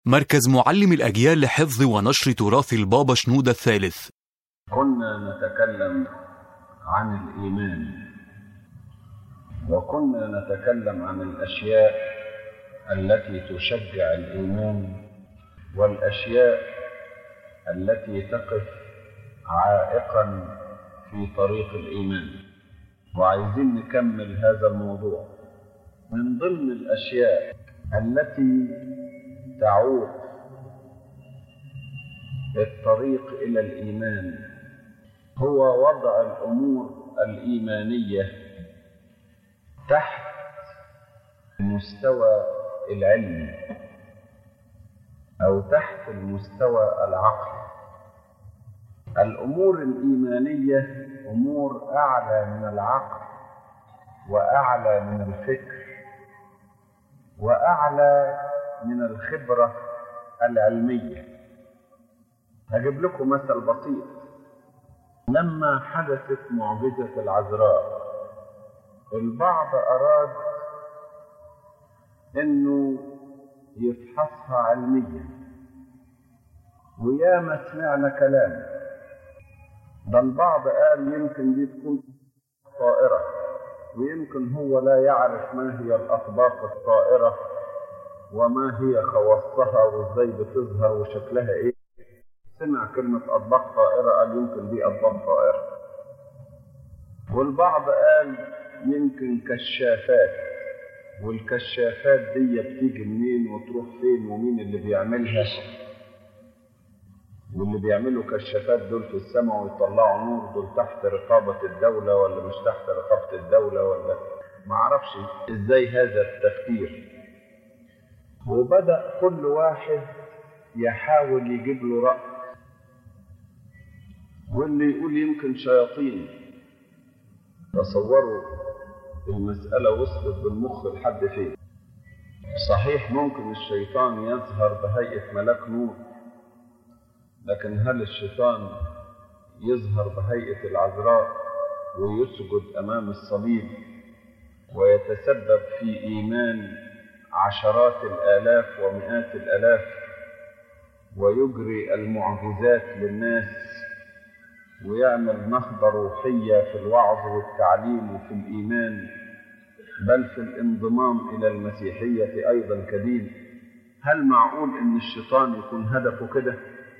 مركز معلم الأجيال لحفظ ونشر تراث البابا شنودة الثالث كنا نتكلم عن الإيمان وكنا نتكلم عن الأشياء التي تشجع الإيمان والأشياء التي تقف عائقا في طريق الإيمان وعايزين نكمل هذا الموضوع من ضمن الأشياء التي تعوق الطريق إلى الإيمان هو وضع الأمور الإيمانية تحت المستوى العلمي أو تحت المستوى العقلي الأمور الإيمانية أمور أعلى من العقل وأعلى من الفكر وأعلى من الخبرة العلمية هجيب لكم مثل بسيط لما حدثت معجزة العذراء البعض أراد إنه يفحصها علميا وياما سمعنا كلام ده البعض قال يمكن دي تكون طائرة ويمكن هو لا يعرف ما هي الأطباق الطائرة وما هي خواصها وازاي بتظهر وشكلها ايه سمع كلمة أطباق طائرة قال يمكن دي أطباق طائرة والبعض قال يمكن كشافات والكشافات دي بتيجي منين وتروح فين ومين اللي بيعملها واللي بيعملوا كشافات دول في السماء ويطلعوا نور دول تحت رقابة الدولة ولا مش تحت رقابة الدولة ولا معرفش ازاي هذا التفكير وبدأ كل واحد يحاول يجيب له رأي واللي يقول يمكن شياطين تصوروا المسألة وصلت بالمخ لحد فين صحيح ممكن الشيطان يظهر بهيئة ملاك نور لكن هل الشيطان يظهر بهيئة العذراء ويسجد أمام الصليب ويتسبب في إيمان عشرات الآلاف ومئات الآلاف ويجري المعجزات للناس ويعمل نهضة روحية في الوعظ والتعليم وفي الإيمان بل في الانضمام إلى المسيحية أيضا كدين هل معقول أن الشيطان يكون هدفه كده؟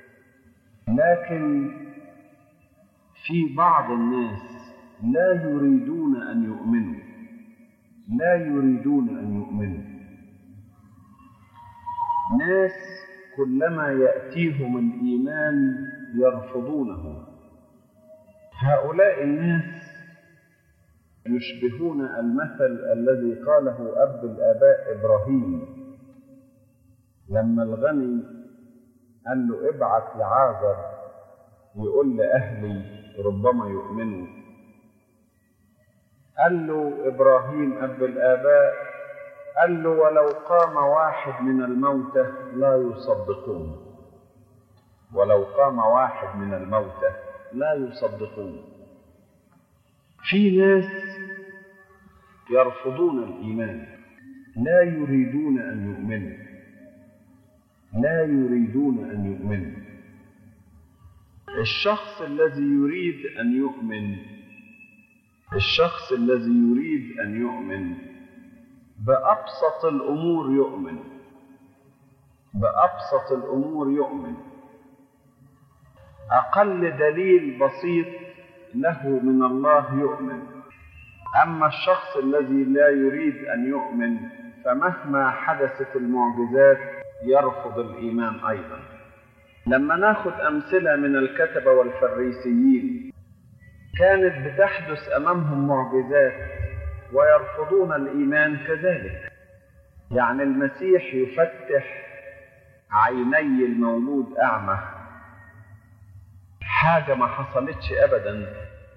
لكن في بعض الناس لا يريدون أن يؤمنوا لا يريدون أن يؤمنوا ناس كلما يأتيهم الإيمان يرفضونه هؤلاء الناس يشبهون المثل الذي قاله أب الآباء إبراهيم لما الغني قال له ابعث لعازر ويقول لأهلي ربما يؤمنوا قال له إبراهيم أب الآباء قال له ولو قام واحد من الموتى لا يصدقون ولو قام واحد من الموتى لا يصدقون في ناس يرفضون الإيمان لا يريدون أن يؤمنوا لا يريدون أن يؤمنوا الشخص الذي يريد أن يؤمن الشخص الذي يريد أن يؤمن بأبسط الأمور يؤمن بأبسط الأمور يؤمن أقل دليل بسيط له من الله يؤمن أما الشخص الذي لا يريد أن يؤمن فمهما حدثت المعجزات يرفض الإيمان أيضا لما ناخذ أمثلة من الكتبة والفريسيين كانت بتحدث أمامهم معجزات ويرفضون الإيمان كذلك يعني المسيح يفتح عيني المولود أعمى حاجة ما حصلتش أبدا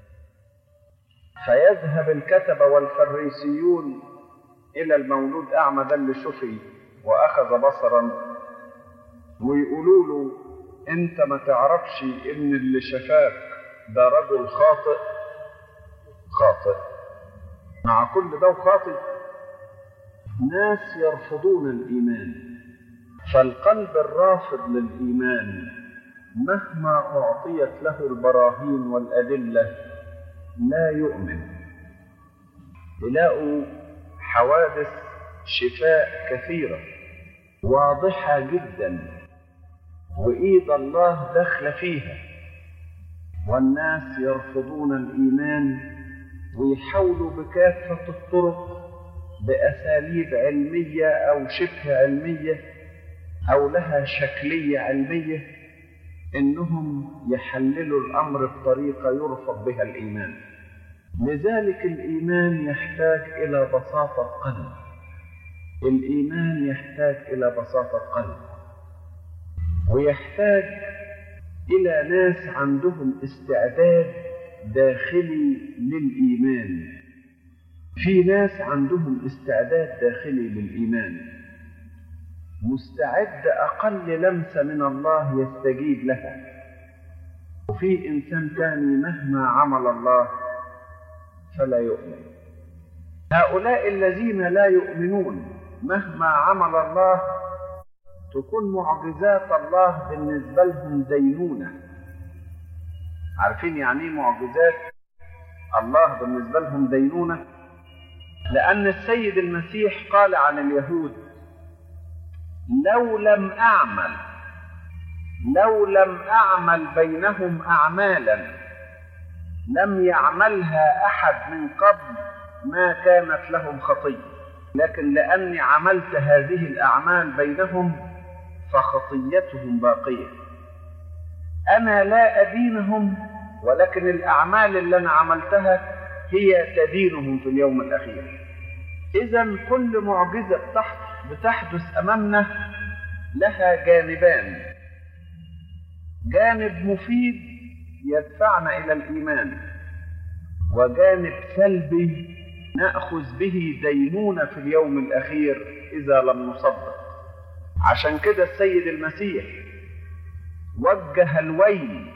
فيذهب الكتبة والفريسيون إلى المولود أعمى ده اللي شفي وأخذ بصرا ويقولوا له أنت ما تعرفش إن اللي شفاك ده رجل خاطئ خاطئ مع كل ده خاطئ ناس يرفضون الإيمان فالقلب الرافض للإيمان مهما أعطيت له البراهين والأدلة لا يؤمن تلاقوا حوادث شفاء كثيرة واضحة جدا وإيد الله داخلة فيها والناس يرفضون الإيمان ويحاولوا بكافة الطرق بأساليب علمية أو شبه علمية أو لها شكلية علمية إنهم يحللوا الأمر بطريقة يرفض بها الإيمان لذلك الإيمان يحتاج إلى بساطة قلب الإيمان يحتاج إلى بساطة قلب ويحتاج إلى ناس عندهم استعداد داخلي للإيمان في ناس عندهم استعداد داخلي للإيمان مستعد أقل لمسة من الله يستجيب لها وفي إنسان تاني مهما عمل الله فلا يؤمن هؤلاء الذين لا يؤمنون مهما عمل الله تكون معجزات الله بالنسبة لهم دينونة عارفين يعني ايه معجزات الله بالنسبة لهم دينونة لأن السيد المسيح قال عن اليهود لو لم أعمل لو لم أعمل بينهم أعمالا لم يعملها أحد من قبل ما كانت لهم خطية لكن لأني عملت هذه الأعمال بينهم فخطيتهم باقية أنا لا أدينهم ولكن الأعمال اللي أنا عملتها هي تدينهم في اليوم الأخير إذا كل معجزة بتحدث أمامنا لها جانبان جانب مفيد يدفعنا إلى الإيمان وجانب سلبي نأخذ به دينونة في اليوم الأخير إذا لم نصدق عشان كده السيد المسيح وجه الويل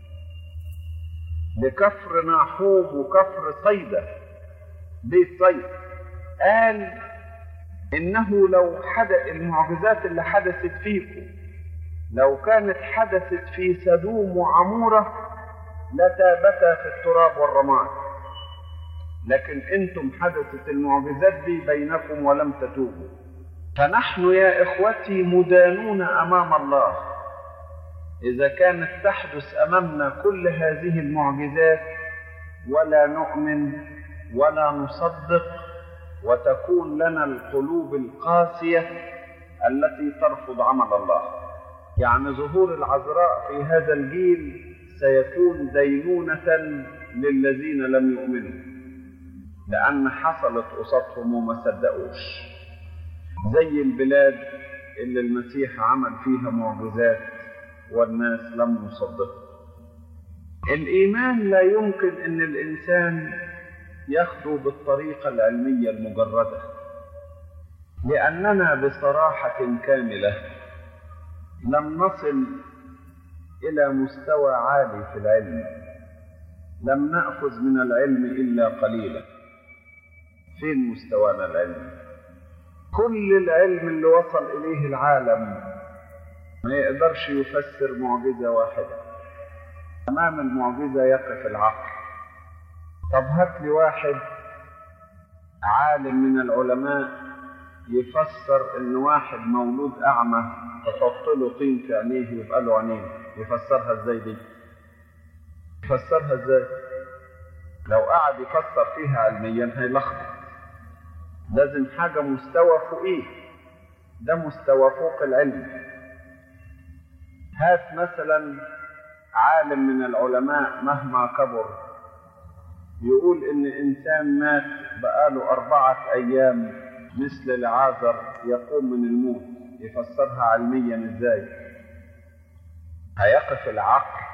لكفر ناحوم وكفر صيدة بيت صيد قال إنه لو حدث المعجزات اللي حدثت فيكم لو كانت حدثت في سدوم وعمورة لتابتا في التراب والرماد لكن انتم حدثت المعجزات دي بينكم ولم تتوبوا فنحن يا اخوتي مدانون امام الله اذا كانت تحدث امامنا كل هذه المعجزات ولا نؤمن ولا نصدق وتكون لنا القلوب القاسيه التي ترفض عمل الله يعني ظهور العذراء في هذا الجيل سيكون دينونه للذين لم يؤمنوا لأن حصلت قصادهم وما صدقوش زي البلاد اللي المسيح عمل فيها معجزات والناس لم يصدقوا الإيمان لا يمكن أن الإنسان يخدو بالطريقة العلمية المجردة لأننا بصراحة كاملة لم نصل إلى مستوى عالي في العلم لم نأخذ من العلم إلا قليلا فين مستوانا العلمي كل العلم اللي وصل إليه العالم ما يقدرش يفسر معجزة واحدة أمام المعجزة يقف العقل طب هات لي واحد عالم من العلماء يفسر ان واحد مولود اعمى تحط له طين في عينيه ويبقى له عينين يفسرها ازاي دي يفسرها ازاي لو قعد يفسر فيها علميا هيلخبط لازم حاجة مستوى فوقيه ده مستوى فوق العلم هات مثلا عالم من العلماء مهما كبر يقول ان انسان مات بقاله اربعة ايام مثل العازر يقوم من الموت يفسرها علميا ازاي هيقف العقل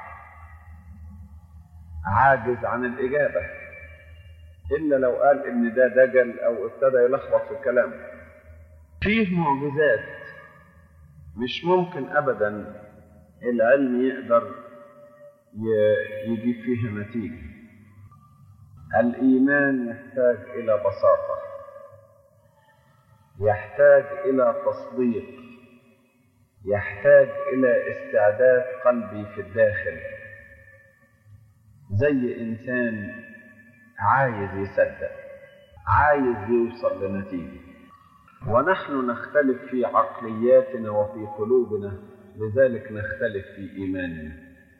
عاجز عن الاجابه إلا لو قال إن ده دجل أو ابتدى يلخبط في الكلام فيه معجزات مش ممكن أبدا العلم يقدر يجيب فيها نتيجة الإيمان يحتاج إلى بساطة يحتاج إلى تصديق يحتاج إلى استعداد قلبي في الداخل زي إنسان عايز يصدق عايز يوصل لنتيجة ونحن نختلف في عقلياتنا وفي قلوبنا لذلك نختلف في إيماننا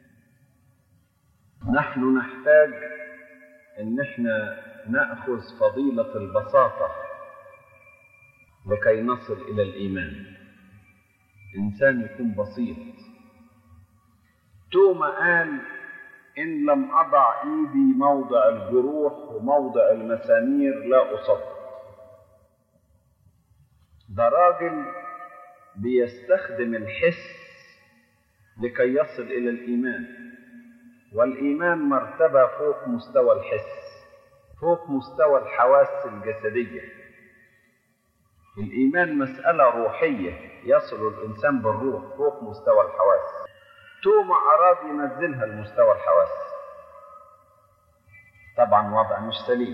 نحن نحتاج ان احنا ناخذ فضيله البساطه لكي نصل الى الايمان انسان يكون بسيط توما قال ان لم اضع ايدي موضع الجروح وموضع المسامير لا اصدق ده راجل بيستخدم الحس لكي يصل الى الايمان والايمان مرتبه فوق مستوى الحس فوق مستوى الحواس الجسديه الايمان مساله روحيه يصل الانسان بالروح فوق مستوى الحواس توما اراد ينزلها لمستوى الحواس طبعا وضع مش سليم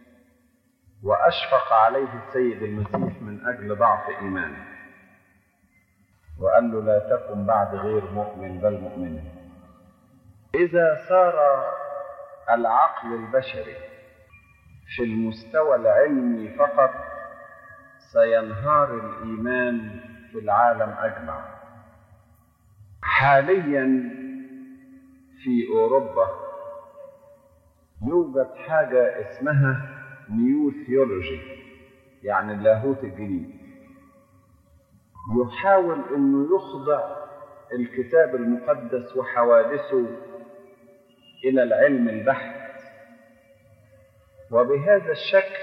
واشفق عليه السيد المسيح من اجل ضعف ايمانه وقال له لا تكن بعد غير مؤمن بل مؤمن إذا صار العقل البشري في المستوى العلمي فقط سينهار الإيمان في العالم أجمع حاليا في أوروبا يوجد حاجة اسمها نيو ثيولوجي يعني اللاهوت الجديد يحاول انه يخضع الكتاب المقدس وحوادثه الى العلم البحت وبهذا الشكل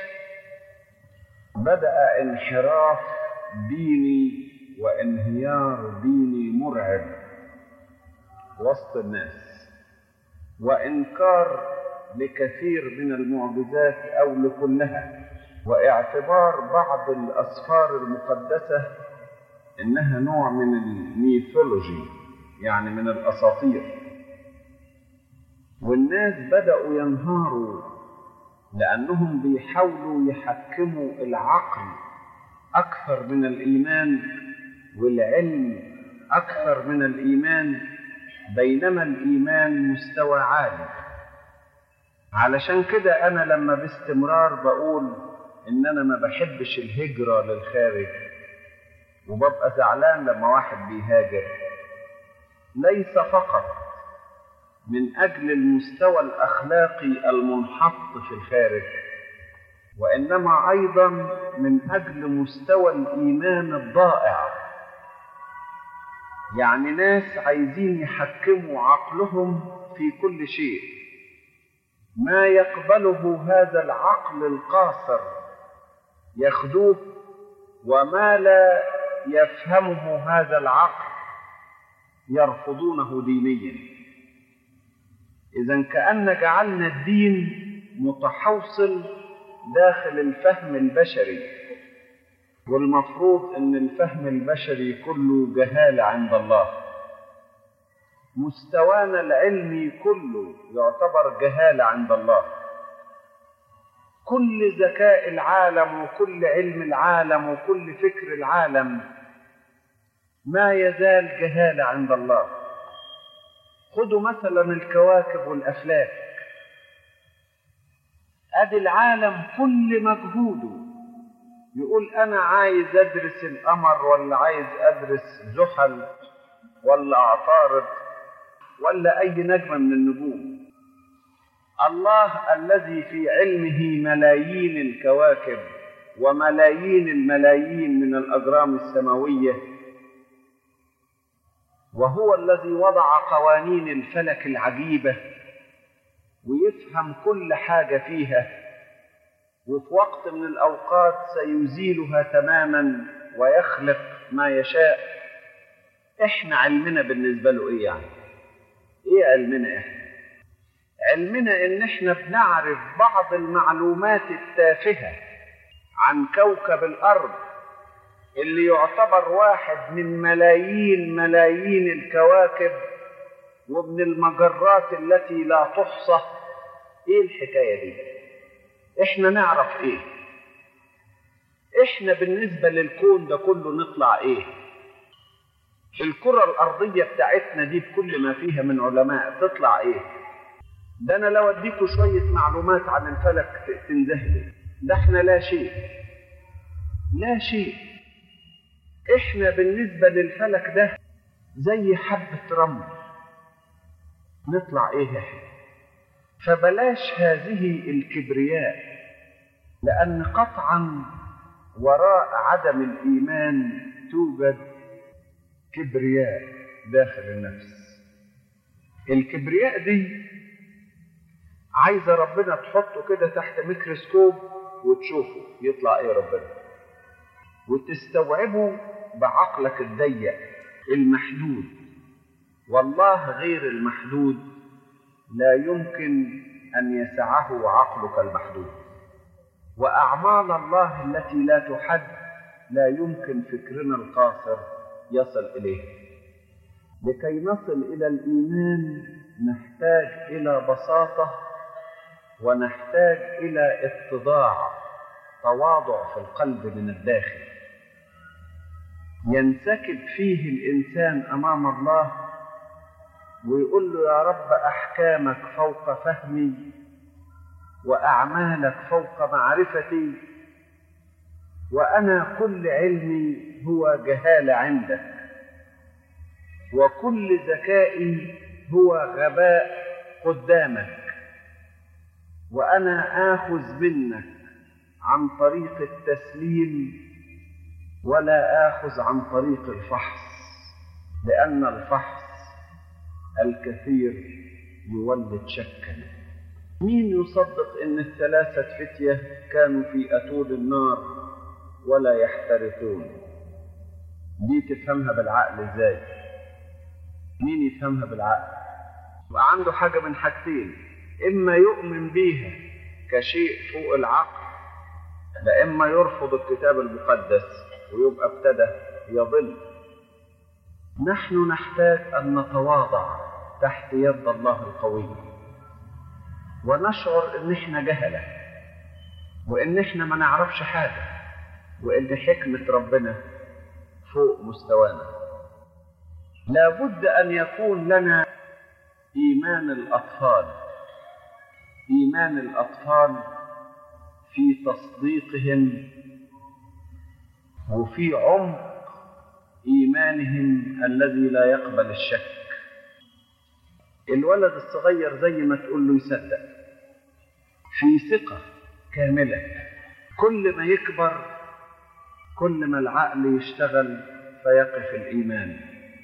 بدا انحراف ديني وانهيار ديني مرعب وسط الناس وانكار لكثير من المعجزات او لكلها واعتبار بعض الاسفار المقدسه انها نوع من الميثولوجي يعني من الاساطير والناس بداوا ينهاروا لانهم بيحاولوا يحكموا العقل اكثر من الايمان والعلم اكثر من الايمان بينما الايمان مستوى عالي علشان كده انا لما باستمرار بقول ان انا ما بحبش الهجره للخارج وببقى زعلان لما واحد بيهاجر ليس فقط من اجل المستوى الاخلاقي المنحط في الخارج وانما ايضا من اجل مستوى الايمان الضائع يعني ناس عايزين يحكموا عقلهم في كل شيء ما يقبله هذا العقل القاصر ياخذوه وما لا يفهمه هذا العقل يرفضونه دينيا اذا كان جعلنا الدين متحوصل داخل الفهم البشري والمفروض ان الفهم البشري كله جهاله عند الله مستوانا العلمي كله يعتبر جهاله عند الله كل ذكاء العالم وكل علم العالم وكل فكر العالم ما يزال جهاله عند الله خذوا مثلا الكواكب والافلاك ادي العالم كل مجهوده يقول انا عايز ادرس القمر ولا عايز ادرس زحل ولا عطارد ولا اي نجمه من النجوم الله الذي في علمه ملايين الكواكب وملايين الملايين من الاجرام السماويه وهو الذي وضع قوانين الفلك العجيبه ويفهم كل حاجه فيها وفي وقت من الاوقات سيزيلها تماما ويخلق ما يشاء احنا علمنا بالنسبه له ايه يعني ايه علمنا احنا علمنا ان احنا بنعرف بعض المعلومات التافهه عن كوكب الارض اللي يعتبر واحد من ملايين ملايين الكواكب ومن المجرات التي لا تحصى ايه الحكايه دي احنا نعرف ايه احنا بالنسبه للكون ده كله نطلع ايه الكرة الأرضية بتاعتنا دي بكل ما فيها من علماء تطلع إيه؟ ده أنا لو أديكوا شوية معلومات عن الفلك تنذهلوا ده إحنا لا شيء لا شيء إحنا بالنسبة للفلك ده زي حبة رمل نطلع إيه إحنا؟ فبلاش هذه الكبرياء لأن قطعا وراء عدم الإيمان توجد كبرياء داخل النفس الكبرياء دي عايزة ربنا تحطه كده تحت ميكروسكوب وتشوفه يطلع ايه ربنا وتستوعبه بعقلك الضيق المحدود والله غير المحدود لا يمكن أن يسعه عقلك المحدود وأعمال الله التي لا تحد لا يمكن فكرنا القاصر يصل إليه لكي نصل إلى الإيمان نحتاج إلى بساطة ونحتاج إلى اتضاع تواضع في القلب من الداخل ينسكب فيه الإنسان أمام الله ويقول له يا رب أحكامك فوق فهمي وأعمالك فوق معرفتي وأنا كل علمي هو جهالة عندك وكل ذكائي هو غباء قدامك وأنا آخذ منك عن طريق التسليم ولا آخذ عن طريق الفحص لأن الفحص الكثير يولد شكا مين يصدق ان الثلاثة فتية كانوا في أتود النار ولا يحترقون دي تفهمها بالعقل ازاي مين يفهمها بالعقل وعنده حاجة من حاجتين إما يؤمن بيها كشيء فوق العقل لا إما يرفض الكتاب المقدس ويبقى ابتدى يضل نحن نحتاج أن نتواضع تحت يد الله القوي ونشعر ان احنا جهله وان احنا ما نعرفش حاجه وان حكمه ربنا فوق مستوانا لابد ان يكون لنا ايمان الاطفال ايمان الاطفال في تصديقهم وفي عمق ايمانهم الذي لا يقبل الشك الولد الصغير زي ما تقول له يصدق في ثقة كاملة كل ما يكبر كل ما العقل يشتغل فيقف الإيمان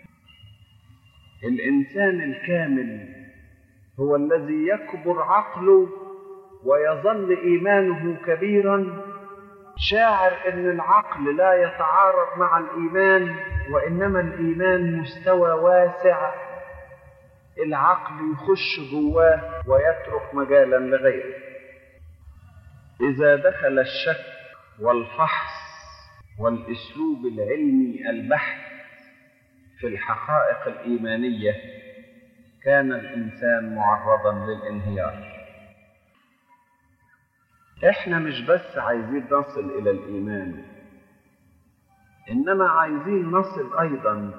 الإنسان الكامل هو الذي يكبر عقله ويظل إيمانه كبيرا شاعر أن العقل لا يتعارض مع الإيمان وإنما الإيمان مستوى واسع العقل يخش جواه ويترك مجالا لغيره اذا دخل الشك والفحص والاسلوب العلمي البحث في الحقائق الايمانيه كان الانسان معرضا للانهيار احنا مش بس عايزين نصل الى الايمان انما عايزين نصل ايضا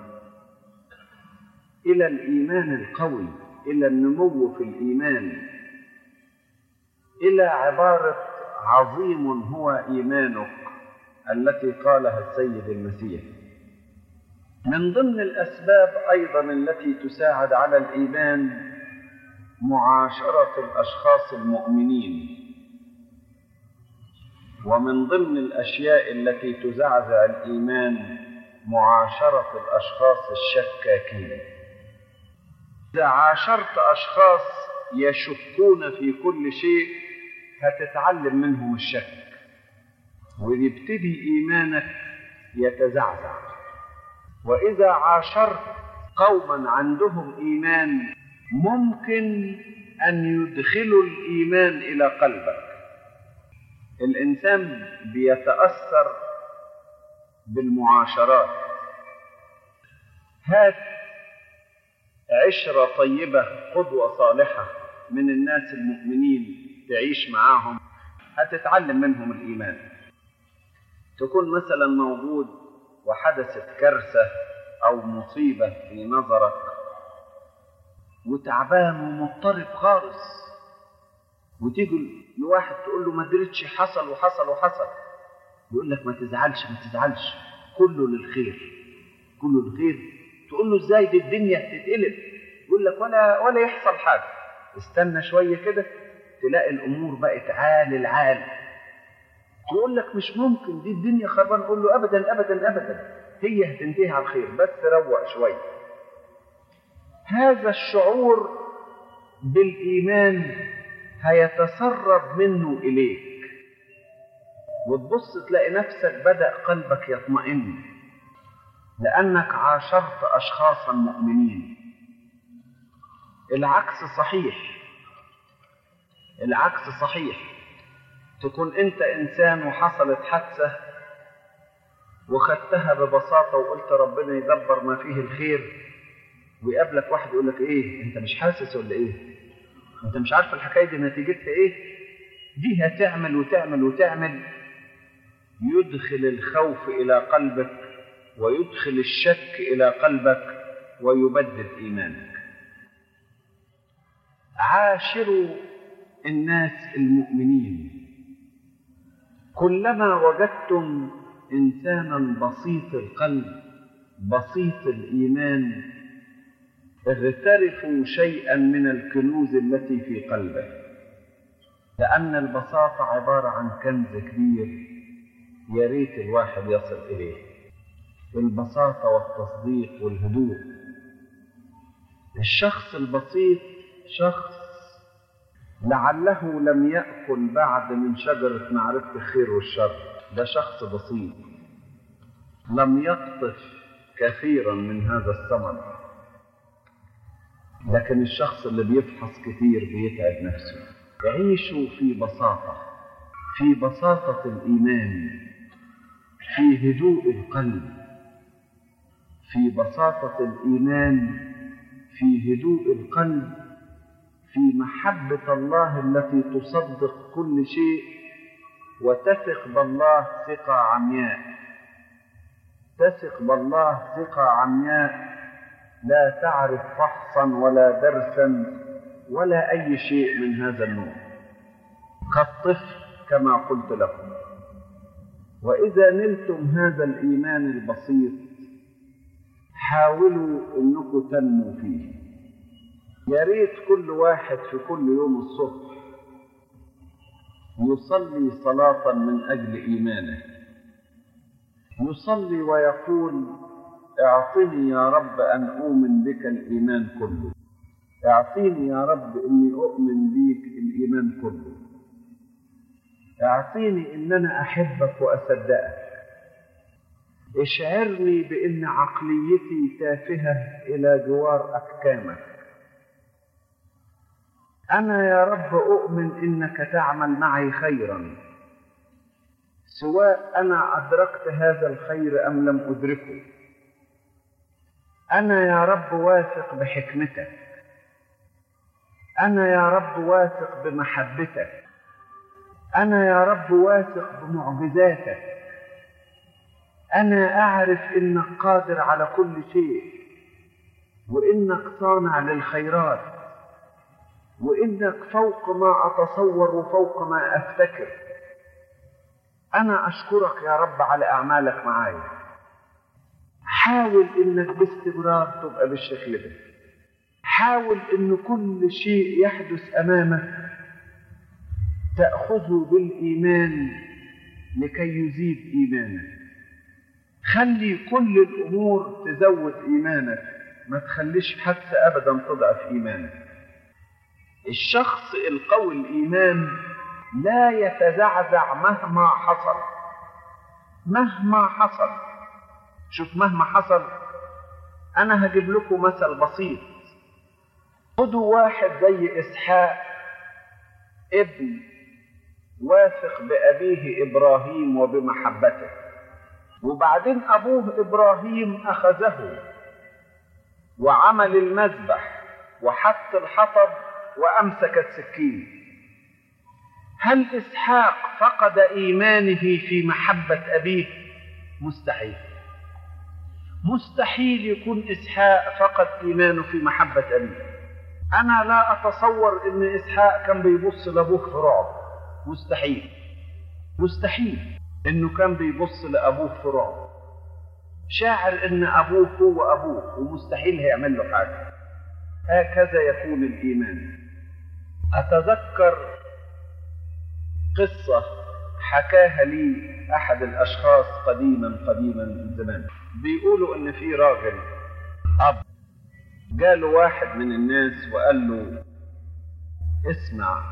الى الايمان القوي الى النمو في الايمان الى عباره عظيم هو ايمانك التي قالها السيد المسيح من ضمن الاسباب ايضا التي تساعد على الايمان معاشره الاشخاص المؤمنين ومن ضمن الاشياء التي تزعزع الايمان معاشره الاشخاص الشكاكين إذا عاشرت أشخاص يشكون في كل شيء هتتعلم منهم الشك ويبتدي إيمانك يتزعزع وإذا عاشرت قوما عندهم إيمان ممكن أن يدخلوا الإيمان إلى قلبك الإنسان بيتأثر بالمعاشرات هات عشرة طيبة قدوة صالحة من الناس المؤمنين تعيش معاهم هتتعلم منهم الإيمان تكون مثلا موجود وحدثت كارثة أو مصيبة في نظرك وتعبان ومضطرب خالص وتيجي لواحد تقول له ما درتش حصل وحصل وحصل يقول لك ما تزعلش ما تزعلش كله للخير كله للخير تقول له ازاي دي الدنيا هتتقلب يقول لك ولا ولا يحصل حاجه استنى شويه كده تلاقي الامور بقت عال العال يقول لك مش ممكن دي الدنيا خربانه نقول له ابدا ابدا ابدا هي هتنتهي على الخير بس روق شويه هذا الشعور بالايمان هيتسرب منه اليك وتبص تلاقي نفسك بدا قلبك يطمئن لانك عاشرت اشخاصا مؤمنين العكس صحيح العكس صحيح تكون انت انسان وحصلت حادثه وخدتها ببساطه وقلت ربنا يدبر ما فيه الخير ويقابلك واحد يقول لك ايه انت مش حاسس ولا ايه انت مش عارف الحكايه دي نتيجتها ايه دي هتعمل وتعمل وتعمل يدخل الخوف الى قلبك ويدخل الشك الى قلبك ويبدد ايمانك عاشروا الناس المؤمنين كلما وجدتم انسانا بسيط القلب بسيط الايمان اغترفوا شيئا من الكنوز التي في قلبه لان البساطه عباره عن كنز كبير يا ريت الواحد يصل اليه البساطه والتصديق والهدوء الشخص البسيط شخص لعله لم يأكل بعد من شجرة معرفة الخير والشر ده شخص بسيط لم يقطف كثيرا من هذا الثمر لكن الشخص اللي بيفحص كثير بيتعب نفسه عيشوا في بساطة في بساطة الإيمان في هدوء القلب في بساطة الإيمان في هدوء القلب في محبة الله التي تصدق كل شيء وتثق بالله ثقة عمياء تثق بالله ثقة عمياء لا تعرف فحصا ولا درسا ولا أي شيء من هذا النوع كالطفل كما قلت لكم وإذا نلتم هذا الإيمان البسيط حاولوا أنكم تنموا فيه يا ريت كل واحد في كل يوم الصبح يصلي صلاة من أجل إيمانه يصلي ويقول اعطني يا رب أن أؤمن بك الإيمان كله اعطيني يا رب إني أؤمن بك الإيمان كله اعطيني إن أنا أحبك وأصدقك اشعرني بأن عقليتي تافهة إلى جوار أحكامك أنا يا رب أؤمن إنك تعمل معي خيرا سواء أنا أدركت هذا الخير أم لم أدركه أنا يا رب واثق بحكمتك أنا يا رب واثق بمحبتك أنا يا رب واثق بمعجزاتك أنا أعرف إنك قادر على كل شيء وإنك صانع للخيرات وإنك فوق ما أتصور وفوق ما أفتكر أنا أشكرك يا رب على أعمالك معايا حاول إنك باستمرار تبقى بالشكل ده حاول إن كل شيء يحدث أمامك تأخذه بالإيمان لكي يزيد إيمانك خلي كل الأمور تزود إيمانك ما تخليش حتى أبدا تضعف إيمانك الشخص القوي الإيمان لا يتزعزع مهما حصل مهما حصل شوف مهما حصل أنا هجيب لكم مثل بسيط خدوا واحد زي إسحاق ابن واثق بأبيه إبراهيم وبمحبته وبعدين أبوه إبراهيم أخذه وعمل المذبح وحط الحطب وأمسك السكين هل إسحاق فقد إيمانه في محبة أبيه؟ مستحيل مستحيل يكون إسحاق فقد إيمانه في محبة أبيه أنا لا أتصور إن إسحاق كان بيبص لأبوه في رعب مستحيل مستحيل إنه كان بيبص لأبوه في رعب شاعر إن أبوه هو أبوه ومستحيل هيعمل له حاجة هكذا يكون الإيمان أتذكر قصة حكاها لي أحد الأشخاص قديما قديما من زمان بيقولوا إن في راجل أب جاله واحد من الناس وقال له اسمع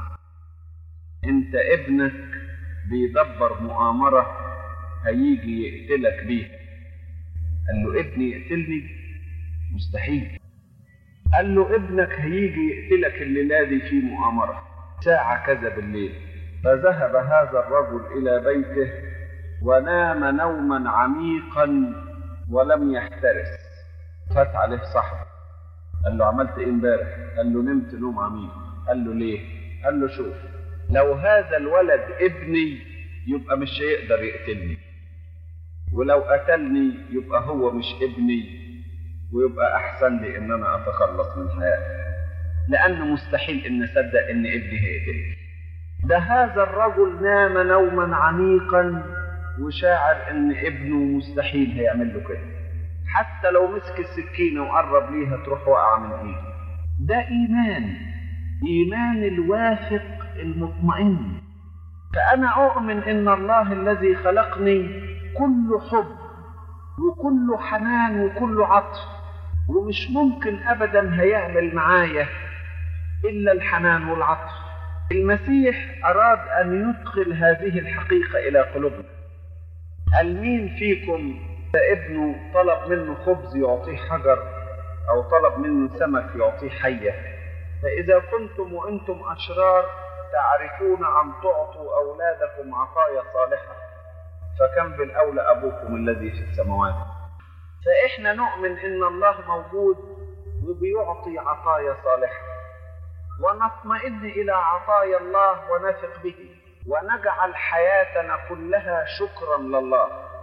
انت ابنك بيدبر مؤامرة هيجي يقتلك بيها قال له ابني يقتلني مستحيل قال له ابنك هيجي يقتلك الليلة دي في مؤامرة ساعة كذا بالليل فذهب هذا الرجل إلى بيته ونام نوما عميقا ولم يحترس فات عليه صاحبه قال له عملت ايه امبارح قال له نمت نوم عميق قال له ليه قال له شوف لو هذا الولد ابني يبقى مش هيقدر يقتلني ولو قتلني يبقى هو مش ابني ويبقى احسن لي ان انا اتخلص من حياتي لانه مستحيل ان اصدق ان ابني هيقتلني ده هذا الرجل نام نوما عميقا وشاعر ان ابنه مستحيل هيعمل له كده حتى لو مسك السكينة وقرب ليها تروح واقعة من ايده ده إيمان إيمان الواثق المطمئن فأنا أؤمن إن الله الذي خلقني كل حب وكل حنان وكل عطف ومش ممكن أبدا هيعمل معايا إلا الحنان والعطف المسيح أراد أن يدخل هذه الحقيقة إلى قلوبنا هل مين فيكم ابنه طلب منه خبز يعطيه حجر أو طلب منه سمك يعطيه حية فإذا كنتم وأنتم أشرار تعرفون أن تعطوا أولادكم عطايا صالحة فكم بالأولى أبوكم الذي في السماوات فإحنا نؤمن إن الله موجود وبيعطي عطايا صالحة ونطمئن إلى عطايا الله ونثق به ونجعل حياتنا كلها شكرا لله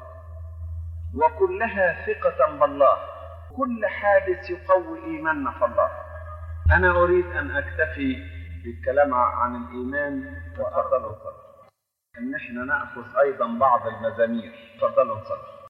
وكلها ثقة بالله كل حادث يقوي إيماننا في الله أنا أريد أن أكتفي بالكلام عن الإيمان وأفضل صلاة إن إحنا نأخذ أيضا بعض المزامير تفضلوا صلاة